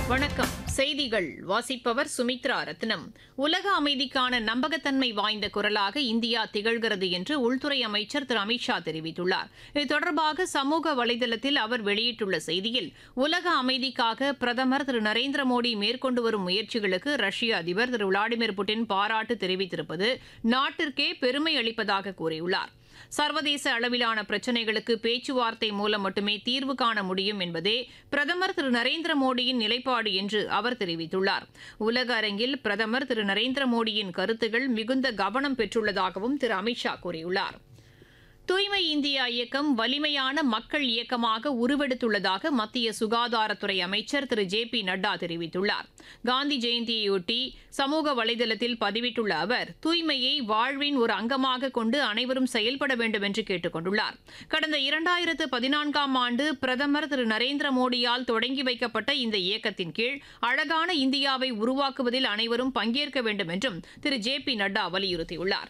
வணக்கம் செய்திகள் வாசிப்பவர் சுமித்ரா ரத்னம் உலக அமைதிக்கான நம்பகத்தன்மை வாய்ந்த குரலாக இந்தியா திகழ்கிறது என்று உள்துறை அமைச்சர் திரு அமித்ஷா தெரிவித்துள்ளார் இது தொடர்பாக சமூக வலைதளத்தில் அவர் வெளியிட்டுள்ள செய்தியில் உலக அமைதிக்காக பிரதமர் திரு நரேந்திர மோடி மேற்கொண்டு வரும் முயற்சிகளுக்கு ரஷ்ய அதிபர் திரு விளாடிமிர் புட்டின் பாராட்டு தெரிவித்திருப்பது நாட்டிற்கே பெருமை அளிப்பதாக கூறியுள்ளார் சர்வதேச அளவிலான பிரச்சினைகளுக்கு பேச்சுவார்த்தை மூலம் மட்டுமே தீர்வு காண முடியும் என்பதே பிரதமர் திரு நரேந்திர மோடியின் நிலைப்பாடு என்று அவர் தெரிவித்துள்ளார் உலக அரங்கில் பிரதமர் திரு நரேந்திர மோடியின் கருத்துகள் மிகுந்த கவனம் பெற்றுள்ளதாகவும் திரு அமித்ஷா கூறியுள்ளார் தூய்மை இந்தியா இயக்கம் வலிமையான மக்கள் இயக்கமாக உருவெடுத்துள்ளதாக மத்திய சுகாதாரத்துறை அமைச்சர் திரு ஜே பி நட்டா தெரிவித்துள்ளார் காந்தி ஜெயந்தியையொட்டி சமூக வலைதளத்தில் பதிவிட்டுள்ள அவர் தூய்மையை வாழ்வின் ஒரு அங்கமாக கொண்டு அனைவரும் செயல்பட வேண்டும் என்று கேட்டுக் கொண்டுள்ளார் கடந்த இரண்டாயிரத்து பதினான்காம் ஆண்டு பிரதமர் திரு நரேந்திர மோடியால் தொடங்கி வைக்கப்பட்ட இந்த இயக்கத்தின் கீழ் அழகான இந்தியாவை உருவாக்குவதில் அனைவரும் பங்கேற்க வேண்டும் என்றும் திரு ஜே பி நட்டா வலியுறுத்தியுள்ளார்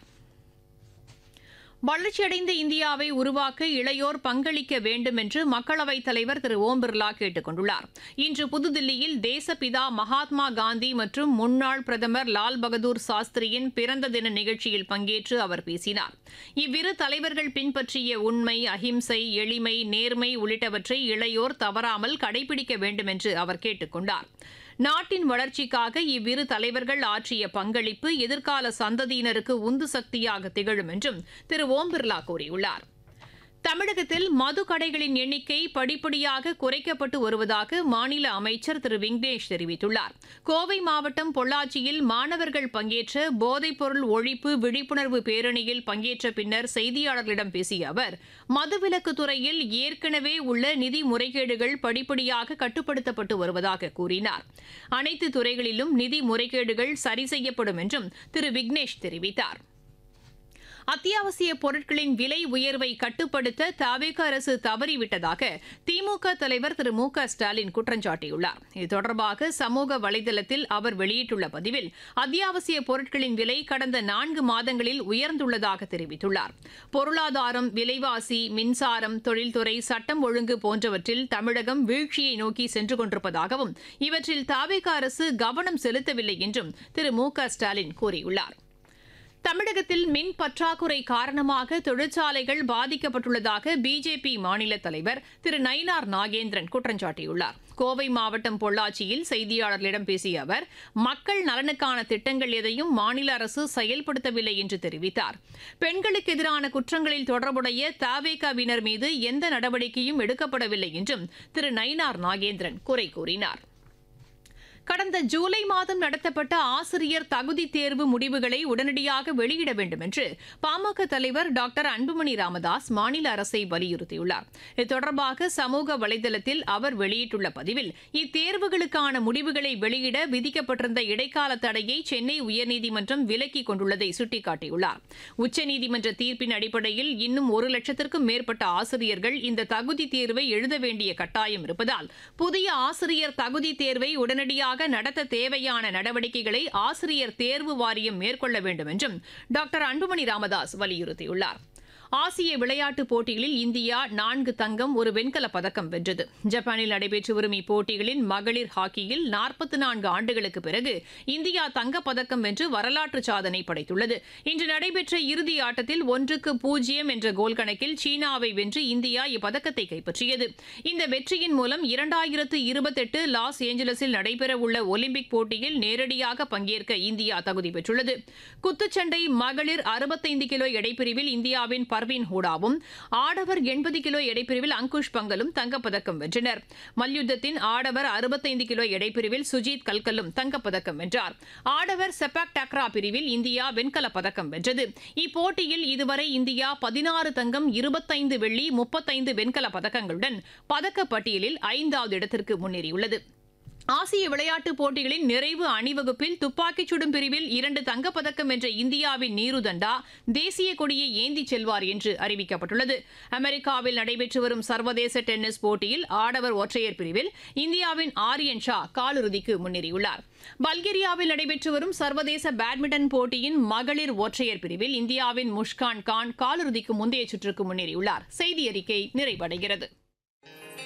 வளர்ச்சியடைந்த இந்தியாவை உருவாக்க இளையோர் பங்களிக்க வேண்டும் என்று மக்களவைத் தலைவர் திரு ஓம் பிர்லா கேட்டுக் கொண்டுள்ளார் இன்று புதுதில்லியில் தேசப்பிதா மகாத்மா காந்தி மற்றும் முன்னாள் பிரதமர் லால் பகதூர் சாஸ்திரியின் பிறந்த தின நிகழ்ச்சியில் பங்கேற்று அவர் பேசினார் இவ்விரு தலைவர்கள் பின்பற்றிய உண்மை அஹிம்சை எளிமை நேர்மை உள்ளிட்டவற்றை இளையோர் தவறாமல் கடைபிடிக்க வேண்டும் என்று அவர் கேட்டுக் கொண்டார் நாட்டின் வளர்ச்சிக்காக இவ்விரு தலைவர்கள் ஆற்றிய பங்களிப்பு எதிர்கால சந்ததியினருக்கு உந்து சக்தியாக திகழும் என்றும் திரு ஓம் பிர்லா கூறியுள்ளார் தமிழகத்தில் மது கடைகளின் எண்ணிக்கை படிப்படியாக குறைக்கப்பட்டு வருவதாக மாநில அமைச்சர் திரு விக்னேஷ் தெரிவித்துள்ளார் கோவை மாவட்டம் பொள்ளாச்சியில் மாணவர்கள் பங்கேற்ற போதைப்பொருள் ஒழிப்பு விழிப்புணர்வு பேரணியில் பங்கேற்ற பின்னர் செய்தியாளர்களிடம் பேசிய அவர் மதுவிலக்கு துறையில் ஏற்கனவே உள்ள நிதி முறைகேடுகள் படிப்படியாக கட்டுப்படுத்தப்பட்டு வருவதாக கூறினார் அனைத்து துறைகளிலும் நிதி முறைகேடுகள் சரி செய்யப்படும் என்றும் திரு விக்னேஷ் தெரிவித்தார் அத்தியாவசிய பொருட்களின் விலை உயர்வை கட்டுப்படுத்த தவேக அரசு தவறிவிட்டதாக திமுக தலைவர் திரு மு க ஸ்டாலின் குற்றம் சாட்டியுள்ளார் இது தொடர்பாக சமூக வலைதளத்தில் அவர் வெளியிட்டுள்ள பதிவில் அத்தியாவசிய பொருட்களின் விலை கடந்த நான்கு மாதங்களில் உயர்ந்துள்ளதாக தெரிவித்துள்ளார் பொருளாதாரம் விலைவாசி மின்சாரம் தொழில்துறை சட்டம் ஒழுங்கு போன்றவற்றில் தமிழகம் வீழ்ச்சியை நோக்கி சென்று கொண்டிருப்பதாகவும் இவற்றில் தவேக அரசு கவனம் செலுத்தவில்லை என்றும் திரு மு க ஸ்டாலின் கூறியுள்ளார் தமிழகத்தில் மின் பற்றாக்குறை காரணமாக தொழிற்சாலைகள் பாதிக்கப்பட்டுள்ளதாக பிஜேபி மாநில தலைவர் திரு நயினார் நாகேந்திரன் குற்றம் சாட்டியுள்ளார் கோவை மாவட்டம் பொள்ளாச்சியில் செய்தியாளர்களிடம் பேசிய அவர் மக்கள் நலனுக்கான திட்டங்கள் எதையும் மாநில அரசு செயல்படுத்தவில்லை என்று தெரிவித்தார் பெண்களுக்கு எதிரான குற்றங்களில் தொடர்புடைய தாவேகாவினர் மீது எந்த நடவடிக்கையும் எடுக்கப்படவில்லை என்றும் திரு நயினார் நாகேந்திரன் குறை கூறினார் கடந்த ஜூலை மாதம் நடத்தப்பட்ட ஆசிரியர் தகுதி தேர்வு முடிவுகளை உடனடியாக வெளியிட வேண்டும் என்று பாமக தலைவர் டாக்டர் அன்புமணி ராமதாஸ் மாநில அரசை வலியுறுத்தியுள்ளார் இது தொடர்பாக சமூக வலைதளத்தில் அவர் வெளியிட்டுள்ள பதிவில் இத்தேர்வுகளுக்கான முடிவுகளை வெளியிட விதிக்கப்பட்டிருந்த இடைக்கால தடையை சென்னை உயர்நீதிமன்றம் விலக்கிக் கொண்டுள்ளதை சுட்டிக்காட்டியுள்ளார் உச்சநீதிமன்ற தீர்ப்பின் அடிப்படையில் இன்னும் ஒரு லட்சத்திற்கும் மேற்பட்ட ஆசிரியர்கள் இந்த தகுதி தேர்வை எழுத வேண்டிய கட்டாயம் இருப்பதால் புதிய ஆசிரியர் தகுதி தேர்வை உடனடியாக முறையாக நடத்த தேவையான நடவடிக்கைகளை ஆசிரியர் தேர்வு வாரியம் மேற்கொள்ள வேண்டும் என்றும் டாக்டர் அன்புமணி ராமதாஸ் வலியுறுத்தியுள்ளார் ஆசிய விளையாட்டுப் போட்டிகளில் இந்தியா நான்கு தங்கம் ஒரு வெண்கலப் பதக்கம் வென்றது ஜப்பானில் நடைபெற்று வரும் இப்போட்டிகளின் மகளிர் ஹாக்கியில் நாற்பத்தி நான்கு ஆண்டுகளுக்கு பிறகு இந்தியா தங்கப்பதக்கம் வென்று வரலாற்று சாதனை படைத்துள்ளது இன்று நடைபெற்ற இறுதி ஆட்டத்தில் ஒன்றுக்கு பூஜ்ஜியம் என்ற கோல் கணக்கில் சீனாவை வென்று இந்தியா இப்பதக்கத்தை கைப்பற்றியது இந்த வெற்றியின் மூலம் இரண்டாயிரத்து இருபத்தெட்டு லாஸ் ஏஞ்சலஸில் நடைபெறவுள்ள ஒலிம்பிக் போட்டியில் நேரடியாக பங்கேற்க இந்தியா தகுதி பெற்றுள்ளது குத்துச்சண்டை மகளிர் அறுபத்தைந்து கிலோ எடைப்பிரிவில் இந்தியாவின் பர்வீன் ஹூடாவும் ஆடவர் எண்பது கிலோ எடைப்பிரிவில் அங்குஷ் பங்கலும் தங்கப்பதக்கம் வென்றனர் மல்யுத்தத்தின் ஆடவர் அறுபத்தைந்து கிலோ எடைப்பிரிவில் சுஜித் கல்கலும் தங்கப்பதக்கம் வென்றார் ஆடவர் செப்பாக் டக்ரா பிரிவில் இந்தியா வெண்கலப் பதக்கம் வென்றது இப்போட்டியில் இதுவரை இந்தியா பதினாறு தங்கம் இருபத்தைந்து வெள்ளி முப்பத்தைந்து வெண்கல பதக்கங்களுடன் பதக்கப்பட்டியலில் ஐந்தாவது இடத்திற்கு முன்னேறியுள்ளது ஆசிய விளையாட்டுப் போட்டிகளின் நிறைவு அணிவகுப்பில் துப்பாக்கிச் சுடும் பிரிவில் இரண்டு தங்கப்பதக்கம் வென்ற இந்தியாவின் நீரு தண்டா தேசிய கொடியை ஏந்திச் செல்வார் என்று அறிவிக்கப்பட்டுள்ளது அமெரிக்காவில் நடைபெற்று வரும் சர்வதேச டென்னிஸ் போட்டியில் ஆடவர் ஒற்றையர் பிரிவில் இந்தியாவின் ஆரியன் ஷா காலிறுதிக்கு முன்னேறியுள்ளார் பல்கேரியாவில் நடைபெற்று வரும் சர்வதேச பேட்மிண்டன் போட்டியின் மகளிர் ஒற்றையர் பிரிவில் இந்தியாவின் முஷ்கான் கான் காலிறுதிக்கு முந்தைய சுற்றுக்கு முன்னேறியுள்ளார் செய்தி அறிக்கை நிறைவடைகிறது